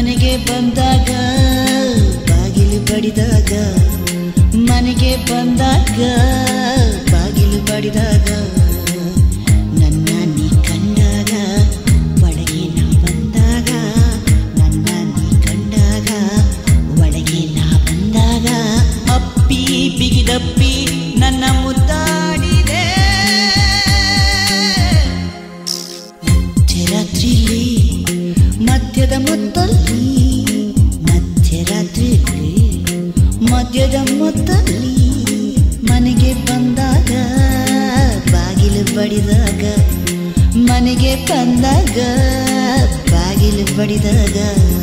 ಮನೆಗೆ ಬಂದಾಗ ಬಾಗಿಲು ಬಡಿದಾಗ ಮನೆಗೆ ಬಂದಾಗ ಬಾಗಿಲು ಬಡಿದಾಗ ನನ್ನ ನೀ ಕಂಡಾಗ ಒಳಗೆ ನಾ ಬಂದಾಗ ನನ್ನ ನೀ ಕಂಡಾಗ ಒಳಗೆ ನಾ ಬಂದಾಗ ಅಪ್ಪಿ ಬಿಗಿದಪ್ಪಿ ನನ್ನ ಮುದ್ದಾಡಿದೆ ಮಧ್ಯರಾತ್ರಿಲಿ ಮಧ್ಯದ ಮೊತ್ತಲ್ಲಿ ಮಧ್ಯರಾತ್ರಿಲಿ ಮಧ್ಯದ ಮೊತ್ತಲ್ಲಿ ಮನೆಗೆ ಬಂದಾಗ ಬಾಗಿಲು ಬಡಿದಾಗ ಮನೆಗೆ ಬಂದಾಗ ಬಾಗಿಲು ಬಡಿದಾಗ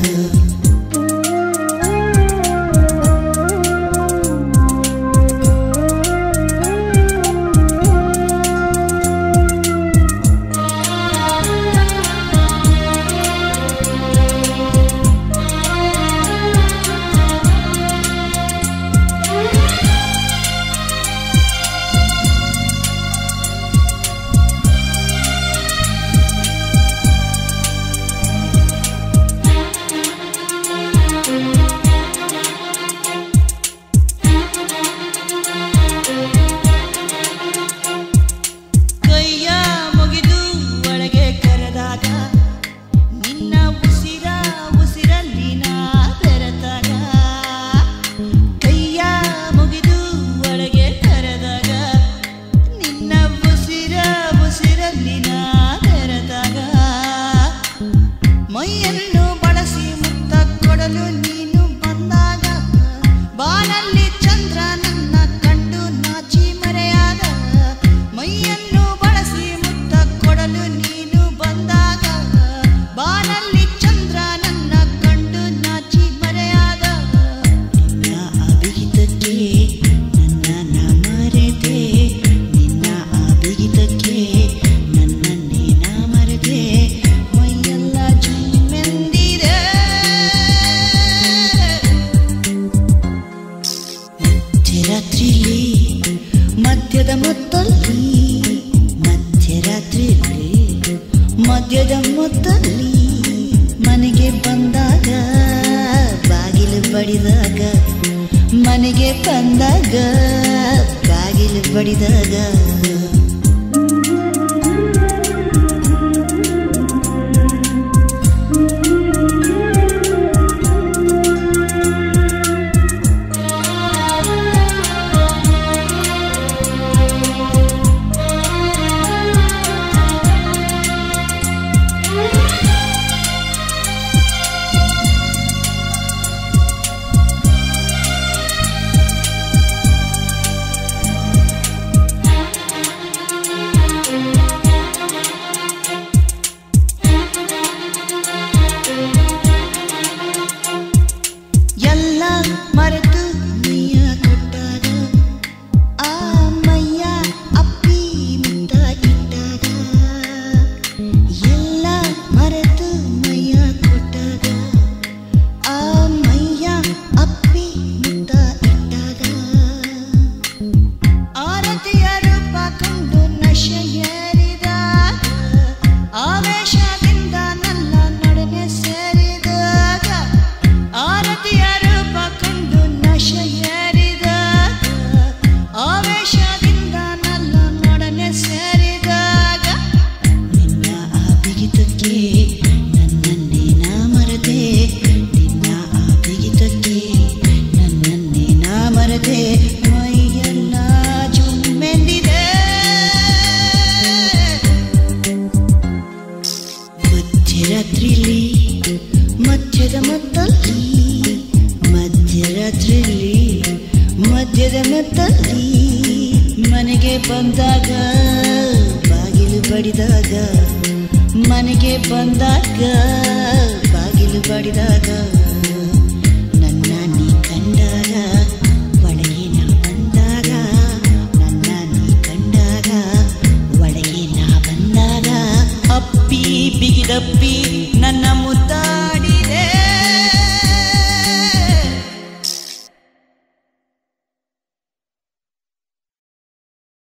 ಕೈಯ ಮುಗಿದು ಒಳಗೆ ಕರೆದಾಗ ನಿನ್ನ ಉಸಿರ ಉಸಿರಲ್ಲಿ ನಾ ಬೆರೆತಾಗ ಕೈಯ ಮುಗಿದು ಒಳಗೆ ಕರೆದಾಗ ನಿನ್ನ ಉಸಿರ ಉಸಿರಲ್ಲಿ ನಾ ಬೆರೆತಾಗ ಮೈಯನ್ನು ಬಳಸಿ ಮುತ್ತ ಕೊಡಲು ನೀನು ಬಂದಾಗ ಬಾನಲ್ಲಿ ಚಂದ್ರ ನನ್ನ ಕಂಡು ನಾಚಿ ಮರೆಯಾದ ಮೈಯನ್ನು ಬಳಸಿ ಮುತ್ತ ಕೊಡಲು ನೀನು ಬಂದಾಗ ಬಾನಲ್ಲಿ ಚಂದ್ರ ನನ್ನ ಕಂಡು ನಾಚಿ ಮರೆಯಾದ ನಿನ್ನ ಅಭಿಹಿತಕ್ಕೆ ನನ್ನ ನಾ ಮರೆತೆ ನಿನ್ನ ಅಭಿಹಿತಕ್ಕೆ ನನ್ನನ್ನೇ ನಾ ಮರೆತೆ ಮೈಯೆಲ್ಲ ಜುಮ್ಮೆಂದಿದೆ ಮಧ್ಯರಾತ್ರಿಲಿ ಮಧ್ಯದ ಮೊತ್ತಲ್ಲಿ ಮಧ್ಯರಾತ್ರಿಲಿ ಮಧ್ಯದ ಮೊತ್ತಲ್ಲಿ ಮನೆಗೆ ಬಂದಾಗ ಬಾಗಿಲು ಬಡಿದಾಗ ಮನೆಗೆ ಬಂದಾಗ ಬಾಗಿಲು ಬಡಿದಾಗ ಎಲ್ಲ ಮರೆತು ನೀಯ ಕೊಟ್ಟಾಗ ಆ ಮೈಯ ಅಪ್ಪಿ ಮುತ್ತ ಇಟ್ಟಾಗ ಎಲ್ಲ ಮರೆತು ಮೈಯ ಕೊಟ್ಟಾಗ ಆ ಮೈಯ ಅಪ್ಪಿ ಮುತ್ತ ಇಟ್ಟಾಗ ಆರತಿಯ ರೂಪ ಕಂಡು ನಶೆ ಏರಿದಾಗ ಆವೇಶದಿಂದ ನನ್ನ ನೊಡನೆ ಸೇರಿದಾಗ ಆರತಿಯ ರೂಪ ಕಂಡು ನಶೆ ಏರಿದಾಗ ಆವೇಶದಿಂದ ನನ್ನ ನೊಡನೆ ಸೇರಿದಾಗ ನಿನ್ನ ಆ ಬಿಗಿತಕ್ಕೆ ನನ್ನನ್ನೇ ನಾ ಮರೆತೆ ನಿನ್ನ ಆ ಬಿಗಿತಕ್ಕೆ ನನ್ನನ್ನೇ ನಾ ಮರೆತೆ ಮೈಯೆಲ್ಲ ಜುಮ್ಮೆಂದಿದೆ ಮಧ್ಯರಾತ್ರಿಲಿ ಮಧ್ಯದ ಮೊತ್ತಲ್ಲಿ ಮಧ್ಯರಾತ್ರಿಲಿ ಮಧ್ಯದ ಮೊತ್ತಲ್ಲಿ ಮನೆಗೆ ಬಂದಾಗ ಬಾಗಿಲು ಬಡಿದಾಗ ಮನೆಗೆ ಬಂದಾಗ ಬಾಗಿಲು ಬಡಿದಾಗ ನನ್ನ ನೀ ಕಂಡಾಗ ಒಳಗೆ ನಾ ಬಂದಾಗ ನನ್ನ ನೀ ಕಂಡಾಗ ಒಳಗೆ ನಾ ಬಂದಾಗ ಅಪ್ಪಿ ಬಿಗಿದಪ್ಪಿ ನನ್ನ ಮುದ್ದ